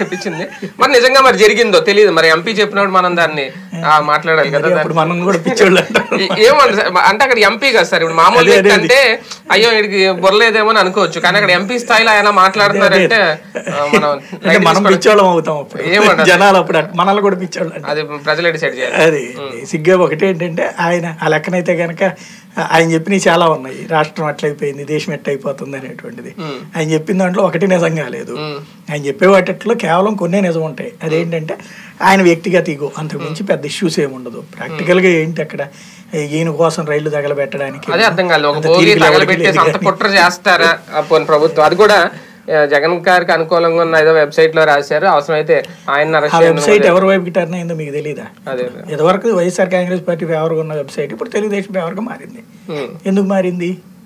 అనిపించింది మరి నిజంగా మరి జరిగిందో తెలియదు మరి ఎంపీ చెప్పినప్పుడు మనం దాన్ని ఆ, మాట్లాడాలి కదా మరి అప్పుడు మనం కూడా పిచ్చోళ్ళు అంటారు ఏ- ఏమంది సార్ అంటే అక్కడ ఎంపీ కదా సార్ ఇప్పుడు మామూలు అదే, వ్యక్తి అదే. అంటే అయ్యో వీడికి బొర్రలేదేమో అని అనుకోవచ్చు కానీ అక్కడ ఎంపీ స్థాయిలో ఆయన మాట్లాడుతున్నారంటే ఆ, మనం అంటే మనం పిచ్చోళ్ళం అవుతాం అప్పుడు ఏమంటారు? జనాలు అప్పుడు అట్- మనల్ని కూడా పిచ్చోళ్ళు అంటారు. అది ప్రజలే డిసైడ్ చేయాలి అది సిగ్గా ఒకటి ఏంటంటే ఆయన ఆ లెక్కనైతే కనుక ఆయన చెప్పినవి చాలా ఉన్నాయి రాష్ట్రం అట్లయిపోయింది దేశం ఎట్టయిపోతుంది అనేటువంటిది ఆయన చెప్పిన దాంట్లో ఒకటి నిజం కాలేదు ఆయన చెప్పే వాటిలో కేవలం కొన్నే నిజం ఉంటాయి అదేంటంటే ఆయన వ్యక్తిగత ఇగో అంతకు మించి పెద్ద ఇష్యూస్ ఏమి ఉండదు ప్రాక్టికల్ గా ఏంటి అక్కడ ఈయన కోసం రైళ్లు తగలబెట్టడానికి అదే అర్థం కాలేదు ఒక అంత భోగి తీరికలు ఎవరికి తగలబెట్టేసి లేదు అంత కానీ. కుట్ర చేస్తారా ఆ పోనీ ప్రభుత్వం అది కూడా ఆ, జగన్ గారికి అనుకూలంగా ఉన్న ఏదో వెబ్సైట్ లో రాశారు అవసరమైతే ఆయన ఆ అరెస్ట్ చేయడం వెబ్సైట్ ఎవరి వైపుకి టర్న్ అయిందో మీకు తెలియదా అదే ఇదివరకు వైఎస్ఆర్ కాంగ్రెస్ పార్టీ ఫేవర్గా ఉన్న వెబ్సైట్ ఇప్పుడు తెలుగుదేశం ఫేవర్గా మారింది ఉమ్, ఎందుకు మారింది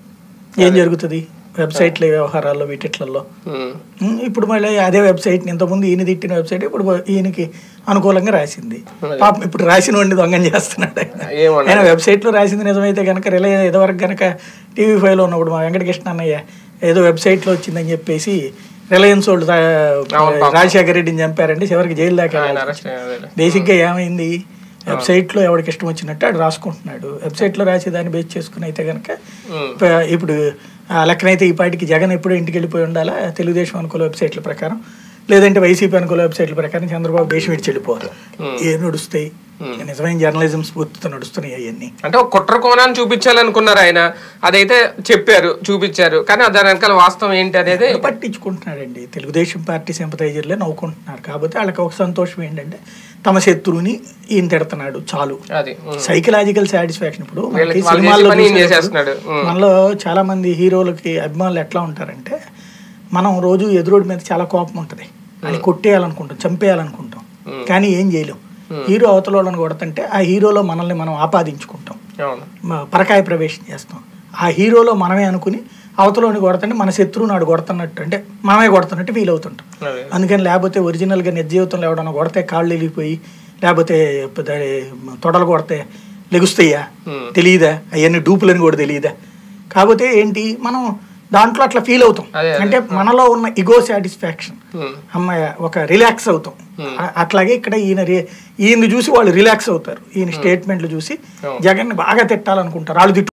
ఏం జరుగుతుంది వెబ్సైట్ల వ్యవహారాల్లో వీటిట్లలో ఉమ్, ఉమ్, ఇప్పుడు మళ్ళీ అదే వెబ్సైట్ ఇంతకుముందు ఈయన తిట్టిన వెబ్సైట్ ఇప్పుడు ఈయనకి అనుకూలంగా రాసింది పాపం ఇప్పుడు రాసిన వాడిని దొంగం చేస్తున్నాడు ఆయన. ఏమన్నా ఆయన వెబ్సైట్లో రాసింది నిజమైతే కనుక రిలే ఇదివరకు కనుక టీవీ ఫైవ్లో ఉన్నప్పుడు మా వెంకటకృష్ణ అన్నయ్య ఏదో వెబ్సైట్లో వచ్చిందని చెప్పేసి రిలయన్స్ వాళ్ళు రా- రాజశేఖర రెడ్డిని చంపారంటే చివరికి జైలు దాకా ఆయన వెళ్ళాల్సి అరెస్ట్ అయ్యారు. బేసిక్గా ఏమైంది వెబ్సైట్లో ఎవరికి ఇష్టం వచ్చినట్టు ఆడు రాసుకుంటున్నాడు వెబ్సైట్లో రాసి దాన్ని బేస్ చేసుకుని అయితే కనుక ఉమ్, ప- ఇప్పుడు ఆ లెక్కనైతే ఈ పాటికి జగన్ ఎప్పుడు ఇంటికి వెళ్ళిపోయి ఉండాలా తెలుగుదేశం అనుకూల వెబ్సైట్ల ప్రకారం లేదంటే వైసీపీ అనుకూల వెబ్సైట్ల ప్రకారం చంద్రబాబు దేశం విడిచి వెళ్ళిపోవాలి ఏ నడుస్తాయి నిజమైన జర్నలిజం స్ఫూర్తితో నడుస్తున్నాయి అవన్నీ అంటే ఒక కుట్ర కోణాన్ని చూపించాలనుకున్నారు ఆయన అదైతే చెప్పారు చూపించారు కానీ దాని వెనకాల వాస్తవం ఏంటి అనేది పట్టించుకుంటున్నాడండి తెలుగుదేశం పార్టీ సింపతైజర్లే నవ్వుకుంటున్నారు కాబట్టి వాళ్ళకి ఒక సంతోషం ఏంటంటే తమ శత్రువుని ఈయన తిడుతున్నాడు చాలు అది ఉమ్, సైకలాజికల్ సాటిస్ఫాక్షన్ ఇప్పుడు మనకి వీళ్ళకి వాళ్ళు సినిమాల్లో చేసే పని ఈయన చూసేటప్పుడు చేసేస్తున్నాడు. ఉమ్. మనలో చాలా మంది హీరోలకి అభిమానులు ఎట్లా ఉంటారంటే మనం రోజు ఎదురోడి మీద చాలా కోపం ఉంటుంది అని కొట్టేయాలనుకుంటాం చంపేయాలనుకుంటాం కానీ ఏం చేయలేం హీరో అవతల వాళ్ళని కొడుతుంటే ఆ హీరోలో మనల్ని మనం ఆపాదించుకుంటాం అవును మ- పరకాయ ప్రవేశం చేస్తాం ఆ హీరోలో మనమే అనుకుని అవతలోని కొడుతుంటే మన శత్రువు నాడు కొడుతున్నట్టు అంటే మనమే కొడుతున్నట్టు ఫీల్ అవుతుంటాం అదే అందుకని లేకపోతే ఒరిజినల్గా నిజ జీవితంలో ఎవడన్నా కొడితే కాళ్ళు వెళ్ళిపోయి లేకపోతే పెద్ద తొడలు కొడితే లెగుస్తాయా Hmm. తెలియదా అవన్నీ డూపులని కూడా తెలియదా కాకపోతే ఏంటి మనం దాంట్లో అట్లా ఫీల్ అవుతాం అదే, అదే. అంటే మనలో ఉన్న ఇగో సాటిస్ఫాక్షన్ ఉమ్, అమ్మాయి ఒక రిలాక్స్ అవుతాం అ- అట్లాగే ఇక్కడ ఈయన రి- ఈయన్ని చూసి వాళ్ళు రిలాక్స్ అవుతారు ఈయన స్టేట్మెంట్లు చూసి జగన్ బాగా తిట్టాలనుకుంటారు వాళ్ళు తిట్టు